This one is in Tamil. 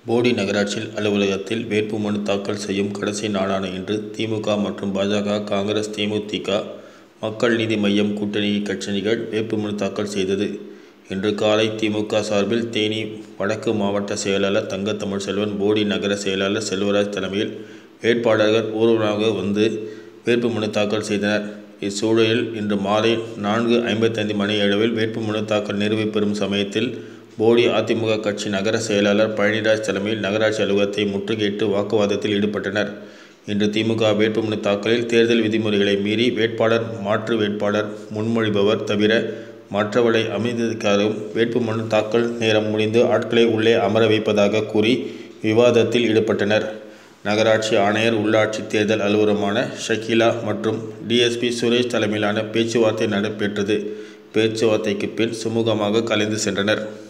போடி நகராட்சி அலுவலகத்தில் வேட்புமனு தாக்கல் செய்யும் கடைசி நாளான இன்று திமுக மற்றும் பாஜக காங்கிரஸ் தேமுதிக மக்கள் நீதி மய்யம் கூட்டணி கட்சிகள் வேட்புமனு தாக்கல் செய்தது. இன்று காலை திமுக சார்பில் தேனி வடக்கு மாவட்ட செயலாளர் தங்கத்தமிழ்செல்வன் போடி நகர செயலாளர் செல்வராஜ் தலைமையில் வேட்பாளர்கள் ஊர்வலமாக வந்து வேட்புமனு தாக்கல் செய்தனர். இச்சூழலில் இன்று மாலை நான்கு ஐம்பத்தைந்து மணியளவில் வேட்புமனு தாக்கல் நிறைவு பெறும் சமயத்தில் போடி அதிமுக கட்சி நகர செயலாளர் பழனிராஜ் தலைமையில் நகராட்சி அலுவலகத்தை முற்றுகையிட்டு வாக்குவாதத்தில் ஈடுபட்டனர். இன்று திமுக வேட்புமனு தாக்கலில் தேர்தல் விதிமுறைகளை மீறி வேட்பாளர் மாற்று வேட்பாளர் முன்மொழிபவர் தவிர மற்றவர்களை அனுமதிக்காததாகவும் வேட்புமனு தாக்கல் நேரம் முடிந்து ஆட்களை உள்ளே அமர வைப்பதாக கூறி விவாதத்தில் ஈடுபட்டனர். நகராட்சி ஆணையர் உள்ளாட்சி தேர்தல் அலுவலருமான ஷகீலா மற்றும் டி. எஸ். பி. சுரேஷ் தலைமையிலான பேச்சுவார்த்தை நடைபெற்றது. பேச்சுவார்த்தைக்கு பின் சுமூகமாக கலைந்து சென்றனர்.